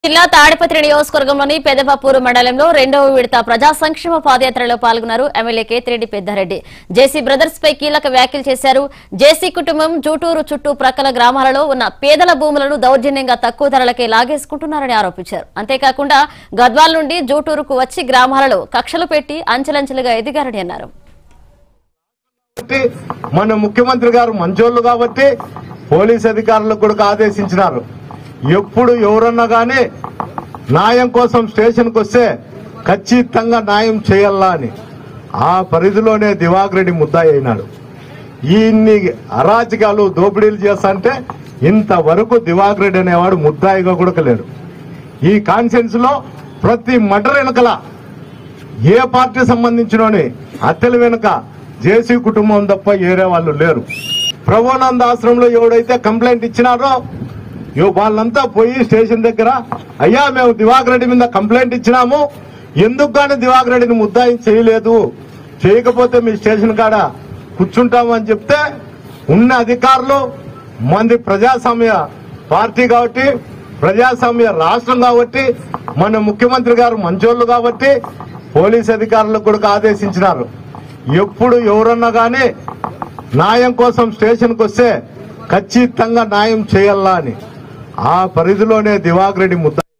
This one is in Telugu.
జిల్లా తాడిపత్రి నియోజకవర్గంలోని పెదపపూరు మండలంలో రెండవ విడత ప్రజా సంక్షేమ పాదయాత్రలో పాల్గొన్నారు MLA Kethireddy Peddareddy JC brothers పై కీలక వ్యాఖ్యలు చేశారు జేసీ కుటుంబం జూటూరు చుట్టూ ప్రక్కల గ్రామాలలో ఉన్న పేదల భూములను దౌర్జన్యంగా తక్కువ ధరలకే లాగేసుకుంటున్నారని ఆరోపించారు అంతేకాకుండా గద్వాల్ నుండి జూటూరుకు వచ్చి గ్రామాలలో కక్షలు పెట్టి అంచెలంచెలుగా ఎదిగారని అన్నారు కాబట్టి మన ముఖ్యమంత్రి గారు మంచోళ్ళు కాబట్టి పోలీస్ అధికారులకు కూడా ఆదేశించినారు ఎప్పుడు ఎవరన్నా గానీ న్యాయం కోసం స్టేషన్కి వస్తే ఖచ్చితంగా న్యాయం చేయాలా అని ఆ పరిధిలోనే దివాకర్ రెడ్డి ముద్దాయి అయినాడు ఇన్ని అరాచకాలు దోపిడీలు చేస్తా ఇంతవరకు దివాకర్ రెడ్డి అనేవాడు ముద్దాయిగా కూడా లేడు ఈ కాన్ఫరెన్స్ లో ప్రతి మటర్ వెనకల ఏ పార్టీ సంబంధించినోని హత్యల వెనుక జేసీ కుటుంబం తప్ప ఏరే వాళ్ళు లేరు ప్రభానంద ఆశ్రమంలో ఎవడైతే కంప్లైంట్ ఇచ్చినారో ఇగో వాళ్ళంతా పోయి స్టేషన్ దగ్గర అయ్యా మేము దివాకర్ రెడ్డి మీద కంప్లైంట్ ఇచ్చినాము ఎందుకు కానీ దివాకర్ రెడ్డిని ముద్దాయి చేయలేదు చేయకపోతే మీ స్టేషన్ కాడ కూర్చుంటాము అని చెప్తే ఉన్న అధికారులు మంది ప్రజాస్వామ్య పార్టీ కాబట్టి ప్రజాస్వామ్య రాష్ట్రం కాబట్టి మన ముఖ్యమంత్రి గారు మంచోళ్ళు కాబట్టి పోలీస్ అధికారులకు కూడా ఆదేశించినారు ఎప్పుడు ఎవరన్నా గానీ న్యాయం కోసం స్టేషన్కి వస్తే ఖచ్చితంగా న్యాయం చేయాలా అని ఆ పరిధిలోనే దివాకర్ రెడ్డి ముద్ద